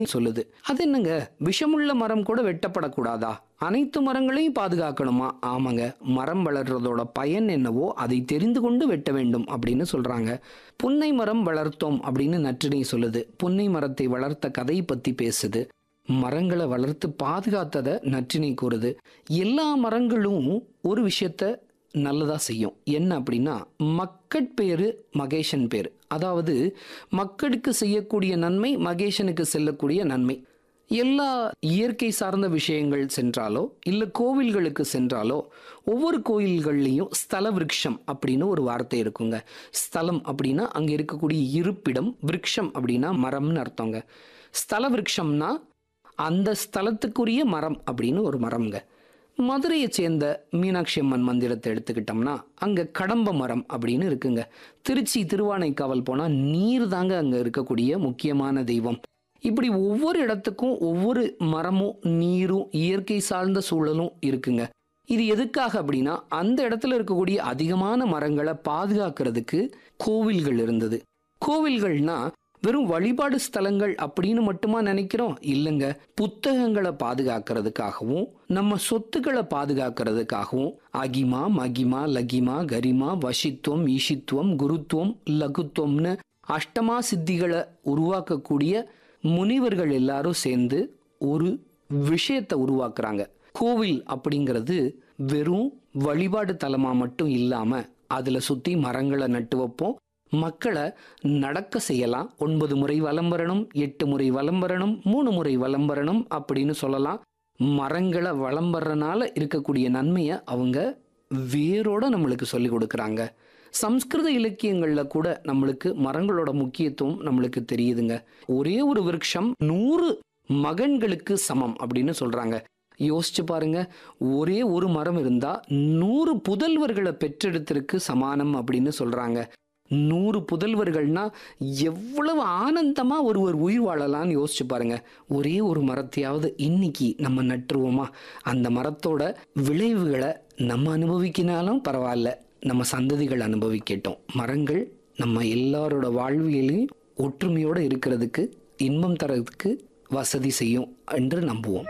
சொல்லுது அது என்னங்க விஷமுள்ள மரம் கூட வெட்டப்படக்கூடாதா அனைத்து மரங்களையும் பாதுகாக்கணுமா ஆமாங்க மரம் வளர்றதோட பயன் என்னவோ அதை தெரிந்து கொண்டு வெட்ட வேண்டும் அப்படின்னு சொல்றாங்க புன்னை மரம் வளர்த்தோம் அப்படின்னு நற்றினை சொல்லுது புன்னை மரத்தை வளர்த்த கதை பத்தி பேசுது மரங்களை வளர்த்து பாதுகாத்ததை நற்றினை கூறுது எல்லா மரங்களும் ஒரு விஷயத்த நல்லதா செய்யும் என்ன அப்படின்னா மக்கட்பேரு மகேஷன் பேர் அதாவது மக்களுக்கு செய்யக்கூடிய நன்மை மகேஷனுக்கு செல்லக்கூடிய நன்மை எல்லா இயற்கை சார்ந்த விஷயங்கள் சென்றாலோ இல்லை கோவில்களுக்கு சென்றாலோ ஒவ்வொரு கோயில்கள்லையும் ஸ்தல விருட்சம் அப்படின்னு ஒரு வார்த்தை இருக்குங்க ஸ்தலம் அப்படின்னா அங்கே இருக்கக்கூடிய இருப்பிடம் விருட்சம் அப்படின்னா மரம்னு அர்த்தங்க ஸ்தல விருட்சம்னா அந்த ஸ்தலத்துக்குரிய மரம் அப்படின்னு ஒரு மரம்ங்க மதுரையை சேர்ந்த மீனாட்சி அம்மன் மந்திரத்தை எடுத்துக்கிட்டோம்னா அங்கே கடம்ப மரம் அப்படின்னு இருக்குங்க திருச்சி திருவானைக்காவல் போனால் நீர் தாங்க அங்கே இருக்கக்கூடிய முக்கியமான தெய்வம் இப்படி ஒவ்வொரு இடத்துக்கும் ஒவ்வொரு மரமும் நீரும் இயற்கை சார்ந்த சூழலும் இருக்குங்க இது எதுக்காக அப்படின்னா அந்த இடத்துல இருக்கக்கூடிய அதிகமான மரங்களை பாதுகாக்கிறதுக்கு கோவில்கள் இருந்தது கோவில்கள்னா வெறும் வழிபாடு ஸ்தலங்கள் அப்படின்னு மட்டுமா நினைக்கிறோம் இல்லைங்க புத்தகங்களை பாதுகாக்கிறதுக்காகவும் நம்ம சொத்துக்களை பாதுகாக்கிறதுக்காகவும் அகிமா மகிமா லகிமா கரிமா வசித்துவம் ஈஷித்துவம் குருத்துவம் லகுத்துவம்னு அஷ்டமா சித்திகளை உருவாக்கக்கூடிய முனிவர்கள் எல்லாரும் சேர்ந்து ஒரு விஷயத்தை உருவாக்குறாங்க கோவில் அப்படிங்கிறது வெறும் வழிபாடு தலமா மட்டும் இல்லாம அதுல சுத்தி மரங்களை நட்டு வைப்போம் மக்களை நடக்க செய்யலாம் ஒன்பது முறை வலம் வரணும் எட்டு முறை வலம் வரணும் மூணு முறை வலம் வரணும் அப்படின்னு சொல்லலாம் மரங்களை வலம் வர்றனால இருக்கக்கூடிய நன்மையை அவங்க வேரோட நம்மளுக்கு சொல்லி கொடுக்குறாங்க சம்ஸ்கிருத இலக்கியங்கள்ல கூட நம்மளுக்கு மரங்களோட முக்கியத்துவம் நம்மளுக்கு தெரியுதுங்க ஒரே ஒரு விருட்சம் நூறு மகன்களுக்கு சமம் அப்படின்னு சொல்றாங்க யோசிச்சு பாருங்க ஒரே ஒரு மரம் இருந்தா நூறு புதல்வர்களை பெற்றெடுத்திருக்கு சமானம் அப்படின்னு சொல்றாங்க நூறு புதல்வர்கள்னா எவ்வளவு ஆனந்தமா ஒருவர் உயிர் வாழலாம்னு யோசிச்சு பாருங்க ஒரே ஒரு மரத்தையாவது இன்னைக்கு நம்ம நட்டுருவோமா அந்த மரத்தோட விளைவுகளை நம்ம அனுபவிக்கினாலும் பரவாயில்ல நம்ம சந்ததிகள் அனுபவிக்கட்டும் மரங்கள் நம்ம எல்லாரோட வாழ்வியலையும் ஒற்றுமையோடு இருக்கிறதுக்கு இன்பம் தரதுக்கு வசதி செய்யும் என்று நம்புவோம்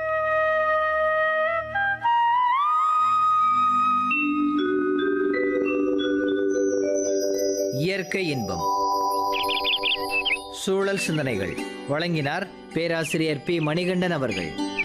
இயற்கை இன்பம் சூழல் சிந்தனைகள் வழங்கினார் பேராசிரியர் பி மணிகண்டன் அவர்கள்